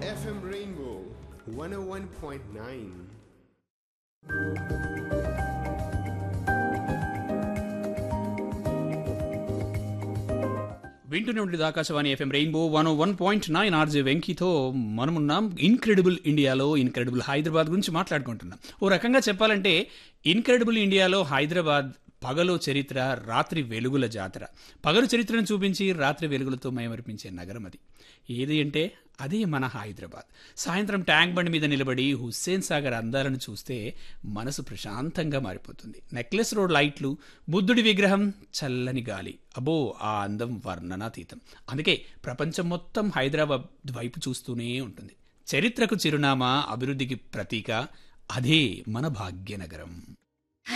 FM Rainbow 101.9. వింటూనే ఉండేది Akashvani FM rainbow one one point nine RJ వెంకీతో మనమున్నాం ఇన్క్రెడిబుల్ ఇండియాలో ఇన్క్రెడిబుల్ హైదరాబాద్ గురించి మాట్లాడుకుంటున్నాం ఓ రకంగా చెప్పాలంటే ఇన్క్రెడిబుల్ ఇండియాలో హైదరాబాద్ పగలు చరిత్ర రాత్రి వెలుగుల జాతర పగలు చరిత్రను చూపించి రాత్రి వెలుగులతో మయమర్పించే నగరం అది ఏది అంటే అదే మన హైదరాబాద్ సాయంత్రం ట్యాంక్ బండి మీద నిలబడి హుస్సేన్ సాగర్ అందాలను చూస్తే మనసు ప్రశాంతంగా మారిపోతుంది నెక్లెస్ రోడ్ లైట్లు బుద్ధుడి విగ్రహం చల్లని గాలి అబో ఆ అందం వర్ణనాతీతం అందుకే ప్రపంచం మొత్తం హైదరాబాద్ వైపు చూస్తూనే ఉంటుంది చరిత్రకు చిరునామా అభివృద్ధికి ప్రతీక అదే మన భాగ్యనగరం